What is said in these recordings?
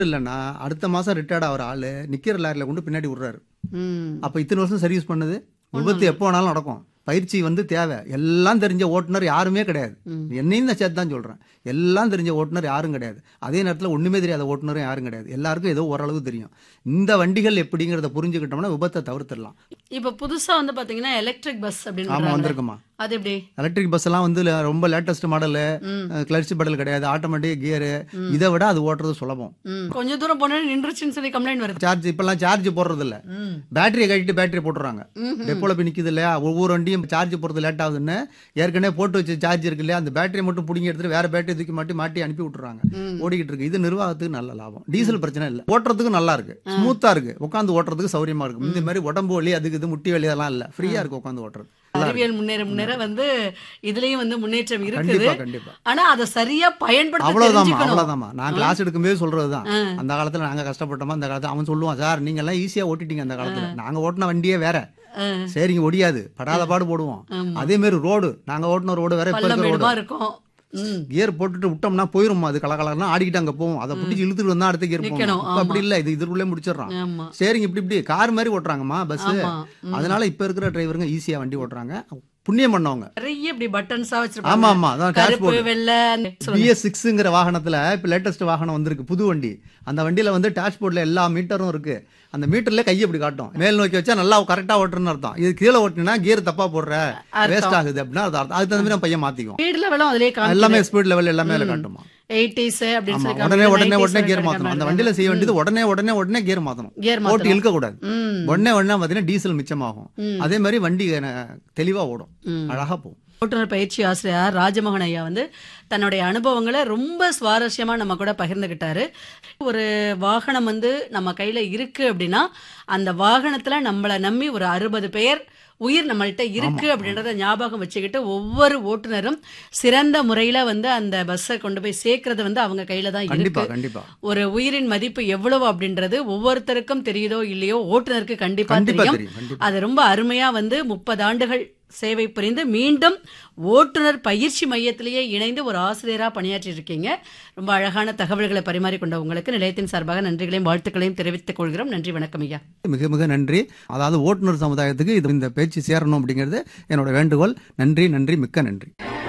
இல்லைன்னா அடுத்த மாசம் ரிட்டையர்ட் ஆகிற ஆளு நிக்கிற லாரில கொண்டு பின்னாடி விடுறாரு ம் அப்ப இத்தனை வருஷம் சர்வீஸ் பண்ணது விபத்து எப்போ வேணாலும் நடக்கும் பயிற்சி வந்து தேவை எல்லாம் தெரிஞ்ச ஓட்டுநர் யாருமே கிடையாது என்னையும் நான் சேர்த்து தான் சொல்றேன் எல்லாம் தெரிஞ்ச ஓட்டுநர் யாரும் கிடையாது அதே நேரத்தில் ஒண்ணுமே தெரியாத ஓட்டுநரும் யாரும் கிடையாது எல்லாருக்கும் ஏதோ ஓரளவு தெரியும் இந்த வண்டிகள் எப்படிங்கிறத புரிஞ்சுக்கிட்டோம்னா விபத்தை தவிர்த்துடலாம் இப்ப புதுசா வந்து பாத்தீங்கன்னா எலக்ட்ரிக் பஸ் ஆமா அப்படின்னு வந்திருக்குமா அது எப்படி எலக்ட்ரிக் பஸ் எல்லாம் வந்து ல- ரொம்ப லேட்டஸ்ட் மாடலு கிளர்ச்சி பெடல் கிடையாது ஆட்டோமேட்டிக் கியரு இதை விட அது ஓட்டுறது சுலபம் ம். கொஞ்ச தூரம் போனா நின்றுச்சுன்னு சொல்லி கம்ப்ளைண்ட் வருது சார்ஜ் இப்பெல்லாம் சார்ஜ் போடுறது இல்ல ம். பேட்டரியை கட்டிட்டு பேட்டரி போட்டுறாங்க டெப்போல போய் நிக்குது இல்லையா ஒவ்வொரு வண்டியும் சார்ஜ் போடுறது லேட் ஆகுதுன்னு ஏற்கனவே போட்டு வச்ச சார்ஜ் இருக்கு இல்லையா அந்த பேட்டரியை மட்டும் பிடிங்கி எடுத்துட்டு வேற பேட்டரி தூக்கி மாட்டி மாட்டி அனுப்பி விட்டுறாங்க ஓடிக்கிட்டு இருக்கு இது நிர்வாகத்துக்கு நல்ல லாபம் டீசல் பிரச்சனை இல்ல ஓட்டுறதுக்கு நல்லா இருக்கு ஸ்மூத்தா இருக்கு உட்காந்து ஓட்டுறதுக்கு சௌரியமா இருக்கு இந்த மாதிரி உடம்பு வலி அதுக்கு இது முட்டி வலி அதெல்லாம் இல்ல ஃப்ரீயா இருக்கு உட்காந்து ஓட்டுறது அறிவியல் முன்னேற முன்னேற வந்து இதுலயும் வந்து முன்னேற்றம் இருக்குது கண்டிப்பா கண்டிப்பா ஆனா அதை சரியா பயன்படுத்த அவ்வளவுதாம்மா தெரிஞ்சுக்கணும் அவ்வளவுதாம்மா நான் கிளாஸ் எடுக்கும்போது சொல்றதுதான் அந்த காலத்துல நாங்க கஷ்டப்பட்டோமா அந்த காலத்துல அவன் சொல்லுவான் சார் நீங்க எல்லாம் ஈஸியா ஓட்டிட்டீங்க அந்த காலத்துல நாங்க ஓட்டின வண்டியே வேற சரிங்க ஒடியாது படாத பாடு போடுவோம் அதே மாதிரி ரோடு நாங்க ஓட்டின ரோடு வேற இப்ப பள்ளம் இருக்கிற மேடுமா ரோடு இருக்கும் ம். கியர் போட்டுட்டு விட்டோம்னா போயிருமா அது கலகலன்னா ஆடிக்கிட்டு அங்க போவோம் அதை பிடிச்சி இழுத்துட்டு வந்தா அடுத்த கியர் போகும் நிக்கணும், இப்ப அப்படி இல்ல இது இதுக்குள்ளே முடிச்சிடுறான் ஆமா சரிங்க இப்படி இப்படி கார் மாதிரி ஓட்டுறாங்கம்மா பஸ் ஆமா அதனால இப்ப இருக்கிற டிரைவருங்க ஈஸியா வண்டி ஓட்டுறாங்க புண்ணியம் பண்ணவங்க நிறைய இப்படி பட்டன்ஸா ஆமா வச்சிருப்பாங்க ஆமா அதான் கருப்பு டேஷ்போர்டு வெள்ளை பிஎஸ் சிக்ஸுங்கிற வாகனத்துல இப்ப லேட்டஸ்ட் வாகனம் வந்திருக்கு புது வண்டி அந்த வண்டியில வந்து டேஷ்போர்ட்ல எல்லா மீட்டரும் இருக்கு அந்த மீட்டர்ல கையை இப்படி காட்டும் மேல் நோக்கி வச்சா நல்லா கரெக்டா ஓட்டுறன்னு அர்த்தம் இது கீழே ஓட்டினா கியர் தப்பா போடுற வேஸ்ட் ஆகுது அப்படின்னா அது அர்த்தம் அதுக்கு தகுந்த மாதிரி நம்ம பையன் மாத்திக்கும் ஸ்பீட் லெவலும் அதிலே எல்லாமே ஸ்பீட் லெவல் எல்லாமே அதுல காட்டுமா எயிட்டிஸ் அப்படின்னு ஆமா சொல்லி உடனே உடனே உடனே கியர் மாத்தணும் அந்த வண்டியில செய்ய வேண்டியது உடனே உடனே உடனே கியர் மாத்தணும் கியர் போட்டு மாத்தணும் இழுக்க கூடாது ம் உடனே உடனே பாத்தீங்கன்னா டீசல் மிச்சமாகும் அதே மாதிரி வண்டி அஹ், தெளிவா ஓடும் அழகா போகும் ஓட்டுநர் பயிற்சி ஆசிரியர் ராஜமோகன் ஐயா வந்து தன்னுடைய அனுபவங்களை ரொம்ப சுவாரஸ்யமா நம்ம கூட பகிர்ந்துகிட்டாரு ஒரு வாகனம் வந்து நம்ம கையில இருக்கு அப்படின்னா அந்த வாகனத்துல நம்மள நம்பி ஒரு அறுபது பேர் உயிர் நம்மள்ட்ட இருக்கு அப்படின்றத ஞாபகம் வச்சுக்கிட்டு ஒவ்வொரு ஓட்டுநரும் சிறந்த முறையில வந்து அந்த பஸ்ஸை கொண்டு போய் சேர்க்கறது வந்து அவங்க கையில தான் கண்டிப்பா இருக்கு கண்டிப்பா ஒரு உயிரின் மதிப்பு எவ்வளவு அப்படின்றது ஒவ்வொருத்தருக்கும் தெரியுதோ இல்லையோ ஓட்டுநருக்கு கண்டிப்பா கண்டிப்பா தெரியும் தெரியும் கண்டிப்பா அது ரொம்ப அருமையா வந்து முப்பது ஆண்டுகள் சேவை புரிந்து மீண்டும் ஓட்டுநர் பயிற்சி மையத்திலேயே இணைந்து ஒரு ஆசிரியரா பணியாற்றி இருக்கீங்க ரொம்ப அழகான தகவல்களை பரிமாறிக்கொண்ட உங்களுக்கு நிலையத்தின் சார்பாக நன்றிகளையும் வாழ்த்துக்களையும் தெரிவித்துக் கொள்கிறோம் நன்றி வணக்கம் ஐயா மிக மிக நன்றி அதாவது ஓட்டுநர் சமுதாயத்துக்கு இது இந்த பேச்சு சேரணும் அப்படிங்கிறது என்னோட வேண்டுகோள் நன்றி நன்றி மிக்க நன்றி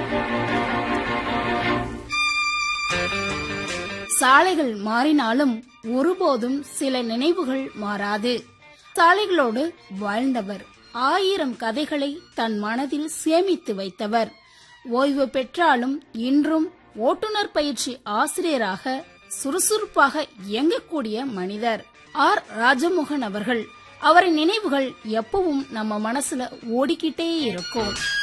சாலைகள் மாறினாலும் ஒருபோதும் சில நினைவுகள் மாறாது சாலைகளோடு வாழ்ந்தவர் ஆயிரம் கதைகளை தன் மனதில் சேமித்து வைத்தவர் ஓய்வு பெற்றாலும் இன்றும் ஓட்டுநர் பயிற்சி ஆசிரியராக சுறுசுறுப்பாக இயங்கக்கூடிய மனிதர் ஆர் ராஜமோகன் அவர்கள் அவரின் நினைவுகள் எப்பவும் நம்ம மனசுல ஓடிக்கிட்டே இருக்கும்